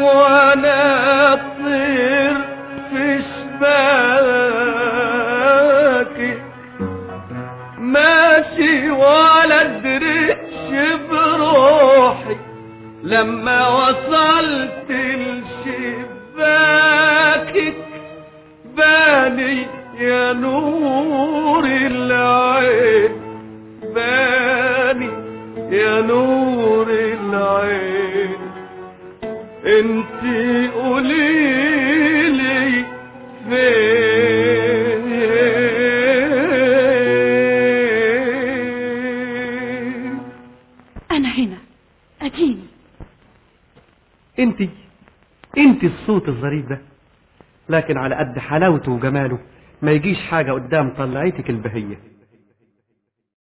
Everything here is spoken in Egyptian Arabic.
وانا اطير في شباكي ماشي ولا ادريش بروحي لما وصلت لشباكك باني يا نور العين باني يا نور العين انتي قوليلي فين انا هنا اديني انت انت الصوت الظريف ده لكن على قد حلاوته وجماله ما يجيش حاجة قدام طلعتك البهية